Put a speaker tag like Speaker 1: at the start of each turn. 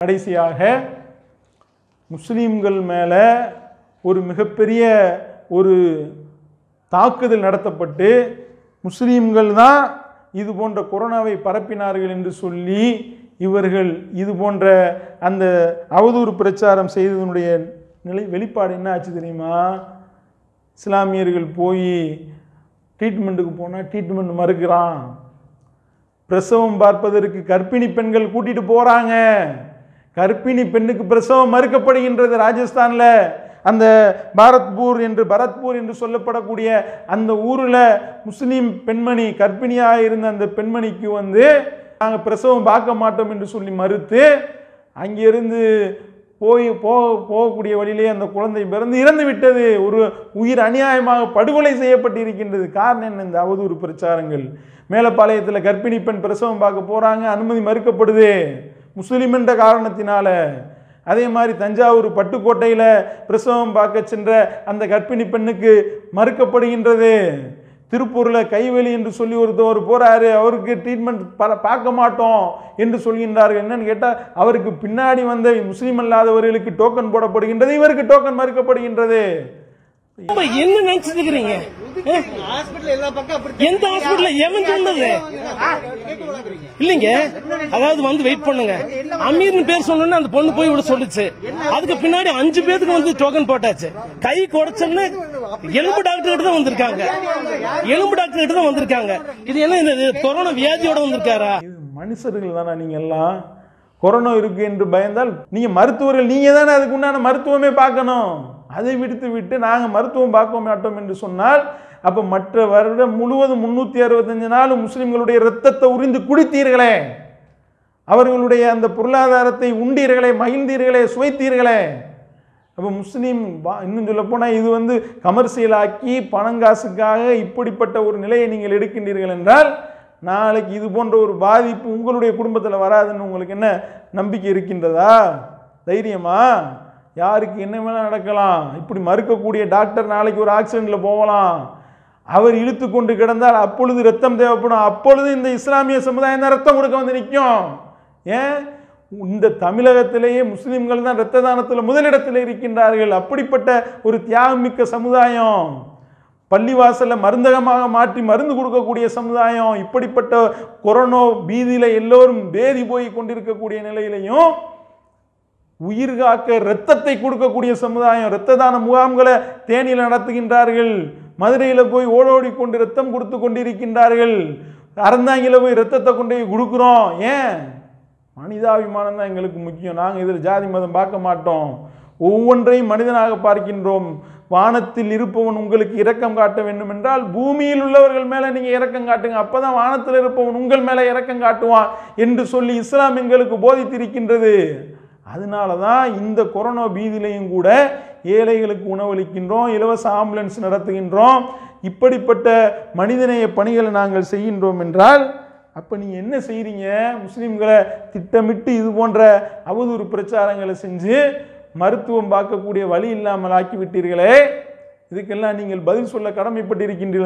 Speaker 1: கடைசியாக முஸ்லீம்கள் மேலே ஒரு மிகப்பெரிய ஒரு தாக்குதல் நடத்தப்பட்டு முஸ்லீம்கள் தான் இது போன்ற கொரோனாவை பரப்பினார்கள் என்று சொல்லி இவர்கள் இது போன்ற அந்த அவதூறு பிரச்சாரம் செய்ததனுடைய நிலை வெளிப்பாடு என்ன ஆச்சு தெரியுமா இஸ்லாமியர்கள் போய் ட்ரீட்மெண்ட்டுக்கு போனால் ட்ரீட்மெண்ட் மறுக்கிறான் பிரசவம் பார்ப்பதற்கு கர்ப்பிணி பெண்கள் கூட்டிட்டு போறாங்க கர்ப்பிணி பெண்ணுக்கு பிரசவம் மறுக்கப்படுகின்றது ராஜஸ்தான்ல அந்த பாரத்பூர் என்று பரத்பூர் என்று சொல்லப்படக்கூடிய அந்த ஊரில் முஸ்லீம் பெண்மணி கர்ப்பிணியாக இருந்த அந்த பெண்மணிக்கு வந்து நாங்கள் பிரசவம் பார்க்க மாட்டோம் என்று சொல்லி மறுத்து அங்கிருந்து போய் போக போகக்கூடிய வழியிலே அந்த குழந்தை பிறந்து இறந்து விட்டது ஒரு உயிர் அநியாயமாக படுகொலை செய்யப்பட்டிருக்கின்றது காரணம் என்ன இந்த அவதூறு பிரச்சாரங்கள் மேலப்பாளையத்தில் கர்ப்பிணி பெண் பிரசவம் பார்க்க போறாங்க அனுமதி மறுக்கப்படுது முஸ்லிம் என்ற காரணத்தினால அதே மாதிரி தஞ்சாவூர் பட்டுக்கோட்டையில் பிரசவம் பார்க்க சென்ற அந்த கர்ப்பிணி பெண்ணுக்கு மறுக்கப்படுகின்றது திருப்பூரில் கைவெளி என்று சொல்லி ஒருத்தவர் போறாரு அவருக்கு ட்ரீட்மெண்ட் பல பார்க்க மாட்டோம் என்று சொல்கின்றார்கள் என்னன்னு கேட்டால் அவருக்கு பின்னாடி வந்த முஸ்லீம் அல்லாதவர்களுக்கு டோக்கன் போடப்படுகின்றது இவருக்கு டோக்கன் மறுக்கப்படுகின்றது
Speaker 2: இப்ப என்ன நினைச்சிட்டு இருக்கிறீங்க ஆ?
Speaker 3: ஹாஸ்பிடல் எல்லா பக்கம் அப்படி
Speaker 2: எந்த ஹாஸ்பிடல்ல எவன் சொன்னது இல்லைங்க அதாவது வந்து வெயிட் பண்ணுங்க அமீர்னு பேர் சொன்னோன்னு அந்த பொண்ணு போய் இவ்வளவு சொல்லுச்சு அதுக்கு பின்னாடி அஞ்சு பேருக்கு வந்து டோக்கன் போட்டாச்சு கை குடைச்சோன்னு எலும்பு டாக்டர் கிட்ட தான் வந்திருக்காங்க எலும்பு டாக்டர் கிட்ட தான் வந்திருக்காங்க இது என்ன இது கொரோனா வியாதியோட வந்திருக்காரா
Speaker 1: இது மனுஷர்கள் தானே நீங்க எல்லாம் கொரோனா இருக்கு என்று பயந்தால் நீங்க மருத்துவர்கள் நீங்க தானே அதுக்கு உண்டான மருத்துவமே பார்க்கணும் அதை விடுத்து விட்டு நாங்க மருத்துவம் பார்க்க மாட்டோம் என்று சொன்னால் அப்ப மற்ற வருடம் முழுவதும் முன்னூத்தி அறுபத்தஞ்சு நாள் முஸ்லிம்களுடைய இரத்தத்தை உறிந்து குடித்தீர்களே அவர்களுடைய அந்த பொருளாதாரத்தை உண்டீர்களே மகிழ்ந்தீர்களே சுவைத்தீர்களே அப்போ முஸ்லீம் வா- இன்னும் சொல்ல போனால் இது வந்து கமர்சியலாக்கி பணங்காசுக்காக இப்படிப்பட்ட ஒரு நிலையை நீங்கள் எடுக்கின்றீர்கள் என்றால் நாளைக்கு இது போன்ற ஒரு பாதிப்பு உங்களுடைய குடும்பத்தில் வராதுன்னு உங்களுக்கு என்ன நம்பிக்கை இருக்கின்றதா தைரியமா யாருக்கு என்ன வேணால் நடக்கலாம் இப்படி மறுக்கக்கூடிய டாக்டர் நாளைக்கு ஒரு ஆக்சிடென்ட்டில் போகலாம் அவர் இழுத்து கொண்டு கிடந்தால் அப்பொழுது ரத்தம் தேவைப்படும் அப்பொழுது இந்த இஸ்லாமிய சமுதாயம் தான் ரத்தம் கொடுக்க வந்து நிற்கும் ஏன் இந்த தமிழகத்திலேயே முஸ்லிம்கள் தான் இரத்த தானத்தில் முதலிடத்தில் இருக்கின்றார்கள் அப்படிப்பட்ட ஒரு தியாகமிக்க சமுதாயம் பள்ளிவாசலை மருந்தகமாக மாற்றி மருந்து கொடுக்கக்கூடிய சமுதாயம் இப்படிப்பட்ட கொரோனா பீதியில எல்லோரும் பேதி போய் கொண்டிருக்கக்கூடிய நிலையிலையும் உயிர் காக்க இரத்தத்தை கொடுக்கக்கூடிய சமுதாயம் இரத்த தான முகாம்களை தேனியில் நடத்துகின்றார்கள் மதுரையில் போய் ஓடோடி கொண்டு ரத்தம் கொடுத்து கொண்டிருக்கின்றார்கள் அறந்தாங்கில போய் ரத்தத்தை கொண்டு போய் கொடுக்குறோம் ஏன் மனிதாபிமானம் தான் எங்களுக்கு முக்கியம் நாங்கள் இதில் ஜாதி மதம் பார்க்க மாட்டோம் ஒவ்வொன்றையும் மனிதனாக பார்க்கின்றோம் வானத்தில் இருப்பவன் உங்களுக்கு இரக்கம் காட்ட வேண்டும் என்றால் பூமியில் உள்ளவர்கள் மேலே நீங்கள் இரக்கம் காட்டுங்க அப்பதான் வானத்தில் இருப்பவன் உங்கள் மேலே இரக்கம் காட்டுவான் என்று சொல்லி இஸ்லாம் எங்களுக்கு போதித்திருக்கின்றது அதனால தான் இந்த கொரோனா பீதியிலையும் கூட ஏழைகளுக்கு உணவளிக்கின்றோம் இலவச ஆம்புலன்ஸ் நடத்துகின்றோம் இப்படிப்பட்ட மனிதநேய பணிகளை நாங்கள் செய்கின்றோம் என்றால் அப்போ நீங்கள் என்ன செய்கிறீங்க முஸ்லீம்களை திட்டமிட்டு இது போன்ற அவதூறு பிரச்சாரங்களை செஞ்சு மருத்துவம் பார்க்கக்கூடிய வழி இல்லாமல் ஆக்கி விட்டீர்களே இதுக்கெல்லாம் நீங்கள் பதில் சொல்ல கடமைப்பட்டிருக்கின்றீர்கள்